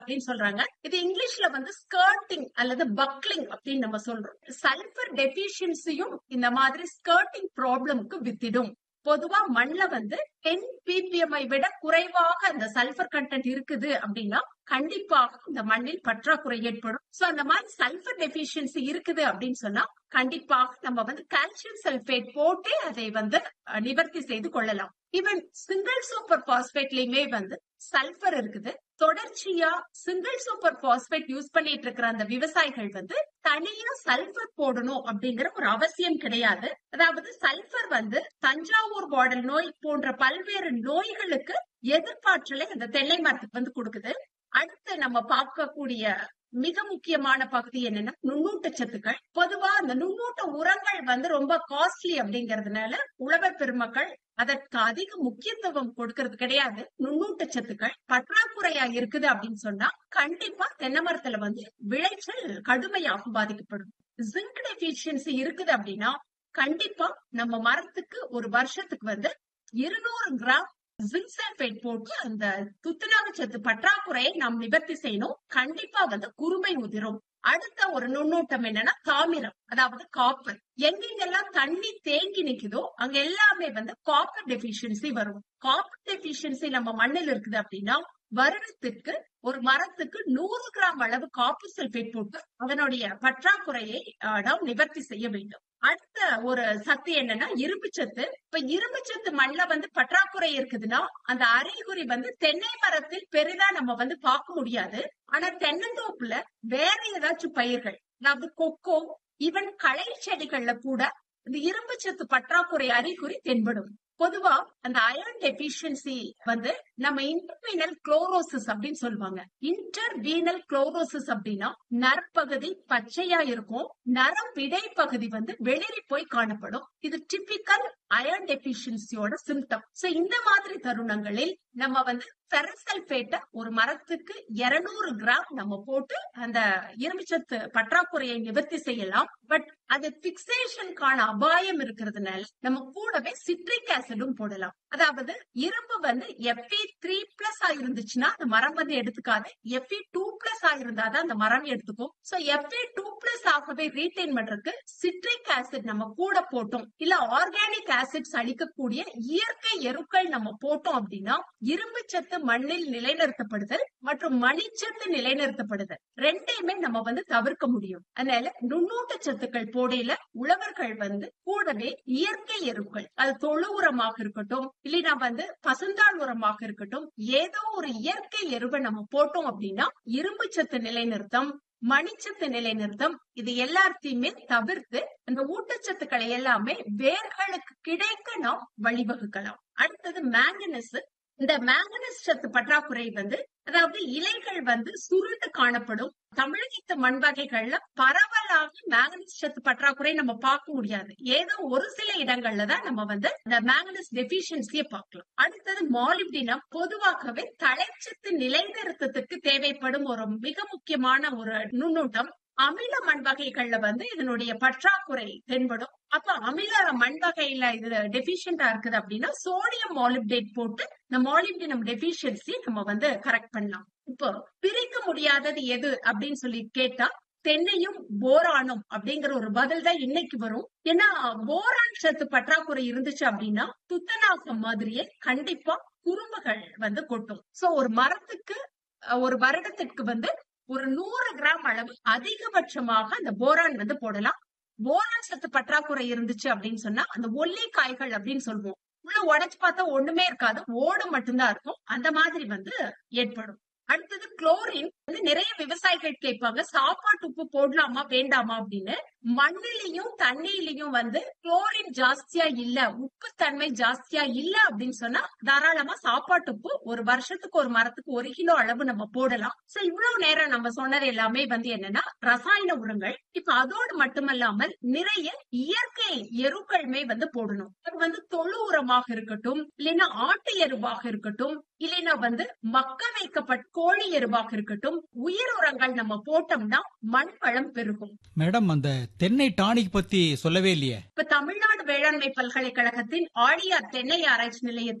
அப்படின்னு சொல்றாங்க இது இங்கிலீஷ்ல வந்து ஸ்கர்ட்டிங் அல்லது பக்லிங் அப்படின்னு நம்ம சொல்றோம் சல்பர் டெபிஷியன்சியும் இந்த மாதிரி ஸ்கர்ட்டிங் ப்ராப்ளம்க்கு வித்திடும் பொதுவா மண்ல வந்து டென் பிபிஎம்ஐ விட குறைவாக அந்த சல்பர் கண்டென்ட் இருக்குது அப்படின்னா கண்டிப்பாக இந்த மண்ணில் பற்றாக்குறை ஏற்படும் சோ அந்த மாதிரி சல்பர் டெபிஷியன்சி இருக்குது அப்படின்னு சொன்னா கண்டிப்பாக நம்ம வந்து கால்சியம் சல்பேட் போட்டு அதை வந்து அஹ், நிவர்த்தி செய்து கொள்ளலாம் ஈவன் சிங்கிள் சூப்பர் பாஸ்பேட்லயுமே வந்து சல்பர் இருக்குது தொடர்ச்சியா சிங்கிள் சூப்பர் பாஸ்பேட் யூஸ் பண்ணிட்டு இருக்கிற அந்த விவசாயிகள் வந்து தனியா சல்பர் போடணும் அப்படிங்கிற ஒரு அவசியம் கிடையாது அதாவது சல்பர் வந்து தஞ்சாவூர் மாடல் நோய் போன்ற பல்வேறு நோய்களுக்கு எதிர்ப்பாற்றலை அந்த தென்னை மரத்துக்கு வந்து கொடுக்குது அடுத்து நம்ம பார்க்கக்கூடிய மிக முக்கியமான பகுதி என்னன்னா நுண்ணூட்ட சத்துக்கள் பொதுவா அந்த நுண்ணூட்ட உரங்கள் வந்து ரொம்ப காஸ்ட்லி அப்படிங்கறதுனால உழவர் பெருமக்கள் அதற்கு அதிக முக்கியத்துவம் கொடுக்கறது கிடையாது நுண்ணூட்ட சத்துக்கள் பற்றாக்குறையா இருக்குது அப்படின்னு சொன்னா கண்டிப்பா தென்னை மரத்துல வந்து விளைச்சல் கடுமையாக பாதிக்கப்படும் ஜிங்க் டெபிஷியன்சி இருக்குது அப்படின்னா கண்டிப்பா நம்ம மரத்துக்கு ஒரு வருஷத்துக்கு வந்து இருநூறு கிராம் ஜிங்க் சல்பேட் போட்டு அந்த துத்தநாக சத்து பற்றாக்குறையை நாம் நிவர்த்தி செய்யணும் கண்டிப்பா வந்து குறுமை உதிரும் அடுத்த ஒரு நுண்ணூட்டம் என்னன்னா தாமிரம் அதாவது காப்பர் எங்கெங்கெல்லாம் தண்ணி தேங்கி நிக்குதோ அங்க எல்லாமே வந்து காப்பர் டெபிஷியன்சி வரும் காப்பர் டெபிஷியன்சி நம்ம மண்ணில் இருக்குது அப்படின்னா வருடத்துக்கு ஒரு மரத்துக்கு நூறு கிராம் அளவு காப்பர் சல்பேட் போட்டு அதனுடைய பற்றாக்குறையை அஹ், நாம் நிவர்த்தி செய்ய வேண்டும் அடுத்த ஒரு சத்து என்னன்னா இரும்பு சத்து இப்ப இரும்பு சத்து மண்ணில் வந்து பற்றாக்குறை இருக்குதுன்னா அந்த அறிகுறி வந்து தென்னை மரத்தில் பெரிதா நம்ம வந்து பார்க்க முடியாது ஆனா தென்னந்தோப்புல வேற ஏதாச்சும் பயிர்கள் அதாவது கொக்கோ ஈவன் களை செடிகள்ல கூட இந்த இரும்பு சத்து பற்றாக்குறை அறிகுறி தென்படும் பொதுவா அந்த அயர்ன் டெபிஷியன்சி வந்து நம்ம இன்டர்வீனல் குளோரோசிஸ் அப்படின்னு சொல்லுவாங்க இன்டர்வீனல் குளோரோசிஸ் அப்படின்னா நற்பகுதி பச்சையா இருக்கும் நரம் விடை பகுதி வந்து வெளிரி போய் காணப்படும் இது டிபிக்கல் அயர்ன் டெபிஷியன்சியோட சிம்டம் சோ இந்த மாதிரி தருணங்களில் நம்ம வந்து ஃபெரசல்பேட்டை ஒரு மரத்துக்கு 200 கிராம் நம்ம போட்டு அந்த இரும்புச்சத்து பற்றாக்குறையை நிவர்த்தி செய்யலாம் பட் அது பிக்சேஷனுக்கான அபாயம் இருக்கிறதுனால நம்ம கூடவே சிட்ரிக் ஆசிடும் போடலாம் அதாவது இரும்பு வந்து எஃப்இ த்ரீ பிளஸ் ஆயிருந்துச்சுன்னா அந்த மரம் வந்து எடுத்துக்காது எஃப்இ டூ பிளஸ் ஆயிருந்தாதான் அந்த மரம் எடுத்துக்கும் சோ எஃப்இ டூ பிளஸ் ஆகவே ரீட்டைன் பண்றதுக்கு சிட்ரிக் ஆசிட் நம்ம கூட போட்டோம் இல்ல ஆர்கானிக் ஆசிட்ஸ் அளிக்கக்கூடிய இயற்கை எருக்கள் நம்ம போட்டோம் அப்படின்னா இரும்பு சத்து மண்ணில் நிலைநிறுத்தப்படுதல் மற்றும் மணிச்சத்து நிலைநிறுத்தப்படுதல் ரெண்டையுமே நம்ம வந்து தவிர்க்க முடியும் அதனால நுண்ணூட்ட சத்துக்கள் போடையில உழவர்கள் வந்து கூடவே இயற்கை எருக்கள் அது தொழு உரமாக இருக்கட்டும் இல்லைன்னா வந்து பசுந்தாள் உரமாக இருக்கட்டும் ஏதோ ஒரு இயற்கை எருவை நம்ம போட்டோம் அப்படின்னா இரும்பு சத்து நிலைநிறுத்தம் மணிச்சத்து நிலைநிறுத்தம் இது எல்லாத்தையுமே தவிர்த்து அந்த ஊட்டச்சத்துக்களை எல்லாமே வேர்களுக்கு கிடைக்க நாம் வழிவகுக்கலாம் அடுத்தது மேங்கனஸ் இந்த மேங்கனஸ் சத்து பற்றாக்குறை வந்து அதாவது இலைகள் வந்து சுருண்டு காணப்படும் தமிழகத்து மண் வகைகள்ல பரவலாக மேங்கனஸ் சத்து பற்றாக்குறை நம்ம பார்க்க முடியாது ஏதோ ஒரு சில இடங்கள்ல தான் நம்ம வந்து இந்த மேங்கனஸ் டெபிஷியன்சியை பார்க்கலாம் அடுத்தது மாலிப்டினம் பொதுவாகவே தழைச்சத்து நிலைநிறுத்தத்துக்கு தேவைப்படும் ஒரு மிக முக்கியமான ஒரு நுண்ணூட்டம் அமில மண் வகைகள்ல வந்து இதனுடைய பற்றாக்குறை தென்படும் அப்ப அமில மண் வகையில இது டெபிஷியண்டா இருக்குது அப்படின்னா சோடியம் மாலிப்டேட் போட்டு இந்த மாலிப்டினம் டெபிஷியன்சி நம்ம வந்து கரெக்ட் பண்ணலாம் இப்போ பிரிக்க முடியாதது எது அப்படின்னு சொல்லி கேட்டா தென்னையும் போரானும் அப்படிங்கிற ஒரு பதில் தான் இன்னைக்கு வரும் ஏன்னா போரான் சத்து பற்றாக்குறை இருந்துச்சு அப்படின்னா துத்தநாகம் மாதிரியே கண்டிப்பா குறும்புகள் வந்து கொட்டும் சோ ஒரு மரத்துக்கு அஹ், ஒரு வருடத்திற்கு வந்து ஒரு நூறு கிராம் அளவு அதிகபட்சமாக அந்த போரான் வந்து போடலாம் போரான் சத்து பற்றாக்குறை இருந்துச்சு அப்படின்னு சொன்னா அந்த ஒல்லி காய்கள் அப்படின்னு சொல்லுவோம் உள்ள உடைச்சு பார்த்தா ஒண்ணுமே இருக்காது ஓடு மட்டும்தான் இருக்கும் அந்த மாதிரி வந்து ஏற்படும் அடுத்தது குளோரின் வந்து நிறைய விவசாயிகள் கேட்பாங்க சாப்பாட்டு உப்பு போடலாமா வேண்டாமா அப்படின்னு மண்ணிலையும் தண்ணியிலையும் வந்து குளோரின் ஜாஸ்தியா இல்ல உப்பு தன்மை ஜாஸ்தியா இல்ல அப்படின்னு சொன்னா தாராளமா சாப்பாட்டு உப்பு ஒரு வருஷத்துக்கு ஒரு மரத்துக்கு ஒரு கிலோ அளவு நம்ம போடலாம் சோ இவ்வளவு நேரம் நம்ம சொன்னது எல்லாமே வந்து என்னன்னா ரசாயன உரங்கள் இப்ப அதோடு மட்டுமல்லாமல் நிறைய இயற்கை எருக்களுமே வந்து போடணும் அது வந்து தொழு உரமாக இருக்கட்டும் இல்லைன்னா ஆட்டு எருவாக இருக்கட்டும் இல்லைன்னா வந்து மக்க வைக்கப்பட்ட கோழி எருவாக இருக்கட்டும் உயிர் உரங்கள் நம்ம போட்டோம்னா மண் வளம் பெருகும் மேடம் அந்த தென்னை டானிக் பத்தி சொல்லவே இல்லையே இப்ப தமிழ்நாடு வேளாண்மை பல்கலைக்கழகத்தின் ஆழியார் தென்னை ஆராய்ச்சி நிலையத்துல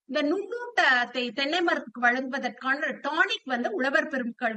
இந்த நுண்ணூட்டத்தை தென்னை மரத்துக்கு வழங்குவதற்கான டானிக் வந்து உழவர் பெருமக்கள்